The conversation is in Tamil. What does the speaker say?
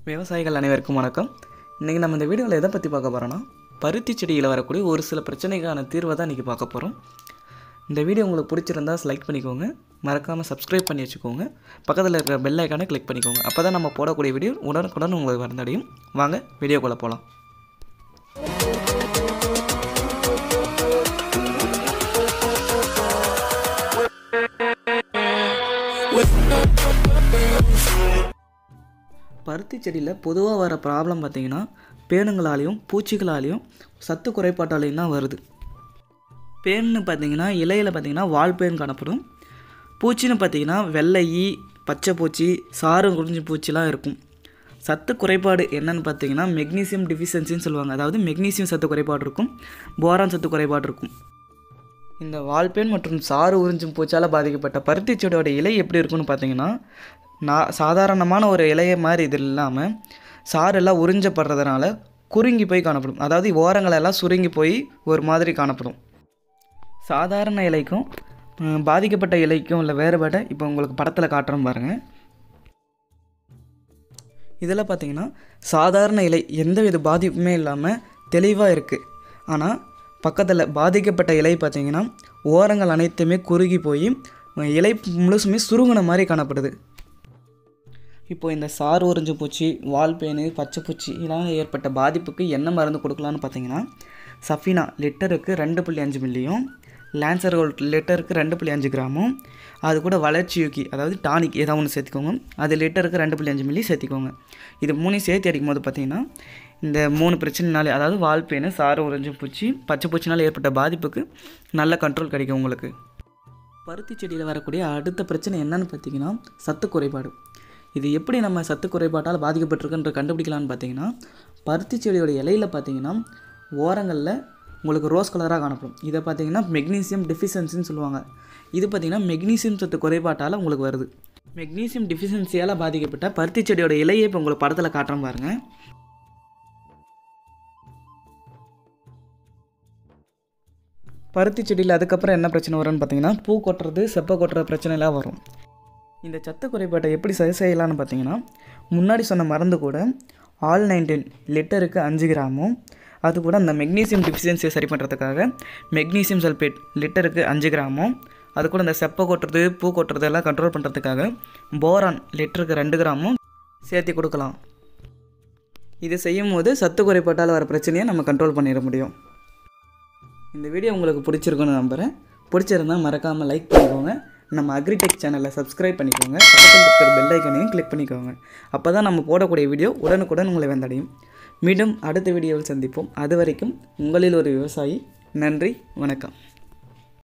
விவசாயிகள் அனைவருக்கும் வணக்கம் இன்றைக்கி நம்ம இந்த வீடியோவில் எதை பற்றி பார்க்க போகிறோன்னா பருத்தி செடியில் வரக்கூடிய ஒரு சில பிரச்சனைக்கான தீர்வை தான் இன்றைக்கி பார்க்க போகிறோம் இந்த வீடியோ உங்களுக்கு பிடிச்சிருந்தா லைக் பண்ணிக்கோங்க மறக்காமல் சப்ஸ்கிரைப் பண்ணி வச்சுக்கோங்க பக்கத்தில் இருக்கிற பெல் ஐக்கானை கிளிக் பண்ணிக்கோங்க அப்போ தான் நம்ம போடக்கூடிய வீடியோ உடனுக்குடன் உங்களுக்கு வந்தடையும் வாங்க வீடியோக்குள்ளே போகலாம் பருத்தி செடியில் பொதுவாக வர ப்ராப்ளம் பார்த்தீங்கன்னா பேனுங்களாலையும் பூச்சிகளாலையும் சத்து குறைபாட்டாலையும் தான் வருது பேன்னு பார்த்தீங்கன்னா இலையில் பார்த்தீங்கன்னா வால்பேன் காணப்படும் பூச்சின்னு பார்த்தீங்கன்னா வெள்ளை ஈ பச்சை பூச்சி சாறு குறிஞ்சி பூச்சிலாம் இருக்கும் சத்து குறைபாடு என்னன்னு பார்த்தீங்கன்னா மெக்னீசியம் டிஃபிஷியன்சின்னு சொல்லுவாங்க அதாவது மெக்னீசியம் சத்து குறைபாடு இருக்கும் போரான் சத்து குறைபாடு இருக்கும் இந்த வால்பேன் மற்றும் சாறு உறிஞ்சும் பூச்சால் பாதிக்கப்பட்ட பருத்தி செடியோட இலை எப்படி இருக்குன்னு பார்த்தீங்கன்னா நான் சாதாரணமான ஒரு இலைய மாதிரி இது இல்லாமல் சாரெல்லாம் உறிஞ்சப்படுறதுனால குறுங்கி போய் காணப்படும் அதாவது ஓரங்களெல்லாம் சுருங்கி போய் ஒரு மாதிரி காணப்படும் சாதாரண இலைக்கும் ம், பாதிக்கப்பட்ட இலைக்கும் உள்ள வேறுபாட்டை இப்போ உங்களுக்கு படத்தில் காட்டுறோம் பாருங்கள் இதில் பார்த்தீங்கன்னா சாதாரண இலை எந்தவித பாதிப்புமே இல்லாமல் தெளிவாக இருக்குது ஆனால் பக்கத்தில் பாதிக்கப்பட்ட இலை பார்த்தீங்கன்னா ஓரங்கள் அனைத்துமே குறுகி போய் இலை முழுசுமே சுருங்கின மாதிரி காணப்படுது இப்போ இந்த சார் உறிஞ்சு பூச்சி வால்பேனு பச்சை பூச்சி இதெல்லாம் ஏற்பட்ட பாதிப்புக்கு என்ன மருந்து கொடுக்கலான்னு பார்த்தீங்கன்னா சஃபினா லிட்டருக்கு ரெண்டு புள்ளி அஞ்சு மில்லியும் லான்சர் கோல்ட் லிட்டருக்கு ரெண்டு புள்ளி அஞ்சு கிராமும் அது கூட வளர்ச்சி யூக்கி அதாவது டானிக் ஏதாவது ஒன்று சேர்த்துக்கோங்க அது லிட்டருக்கு ரெண்டு புள்ளி அஞ்சு மில்லி சேர்த்திக்கோங்க இது மூணையும் சேர்த்து அடிக்கும் போது பார்த்தீங்கன்னா இந்த மூணு பிரச்சனைனாலே அதாவது வால்பேனு சாறு உறிஞ்சு பூச்சி பச்சை பூச்சினால் ஏற்பட்ட பாதிப்புக்கு நல்ல கண்ட்ரோல் கிடைக்கும் உங்களுக்கு பருத்தி செடியில் வரக்கூடிய அடுத்த பிரச்சனை என்னன்னு பார்த்தீங்கன்னா சத்து குறைபாடு இது எப்படி நம்ம சத்து குறைபாட்டால் பாதிக்கப்பட்டிருக்குன்ற கண்டுபிடிக்கலாம்னு பார்த்தீங்கன்னா பருத்தி செடியோட இலையில பார்த்தீங்கன்னா ஓரங்களில் உங்களுக்கு ரோஸ் கலராக காணப்படும் இதை பார்த்தீங்கன்னா மெக்னீசியம் டெஃபிஷியன்சின்னு சொல்லுவாங்க இது பார்த்தீங்கன்னா மெக்னீசியம் சத்து குறைபாட்டால் உங்களுக்கு வருது மெக்னீசியம் டெஃபிஷியன்சியால் பாதிக்கப்பட்ட பருத்தி செடியோட இலையை இப்போ உங்களுக்கு படத்தில் காட்டுறேன் பாருங்கள் பருத்தி செடியில் அதுக்கப்புறம் என்ன பிரச்சனை வரும்னு பார்த்தீங்கன்னா பூ கொட்டுறது செப்பை கொட்டுற பிரச்சனைலாம் வரும் இந்த சத்து குறைபாட்டை எப்படி சரி செய்யலாம்னு பார்த்தீங்கன்னா முன்னாடி சொன்ன மருந்து கூட ஆல் நைன்டீன் லிட்டருக்கு அஞ்சு கிராமும் அது கூட அந்த மெக்னீசியம் டிஃபிஷியன்சியை சரி பண்ணுறதுக்காக மெக்னீசியம் சல்பேட் லிட்டருக்கு அஞ்சு கிராமும் அது கூட இந்த செப்பை கொட்டுறது பூ கொட்டுறது எல்லாம் கண்ட்ரோல் பண்ணுறதுக்காக போரான் லிட்டருக்கு ரெண்டு கிராமும் சேர்த்து கொடுக்கலாம் இது செய்யும் போது சத்து குறைபாட்டால் வர பிரச்சனையை நம்ம கண்ட்ரோல் பண்ணிட முடியும் இந்த வீடியோ உங்களுக்கு பிடிச்சிருக்குன்னு நம்புகிறேன் பிடிச்சிருந்தா மறக்காமல் லைக் பண்ணிக்கோங்க நம்ம அக்ரிடெக் சேனலை சப்ஸ்கிரைப் பண்ணிக்கோங்க பக்கத்தில் இருக்கிற பெல் ஐக்கனையும் கிளிக் பண்ணிக்கோங்க அப்போ தான் நம்ம போடக்கூடிய வீடியோ உடனுக்குடன் உங்களை வந்தடையும் மீண்டும் அடுத்த வீடியோவில் சந்திப்போம் அது வரைக்கும் உங்களில் ஒரு விவசாயி நன்றி வணக்கம்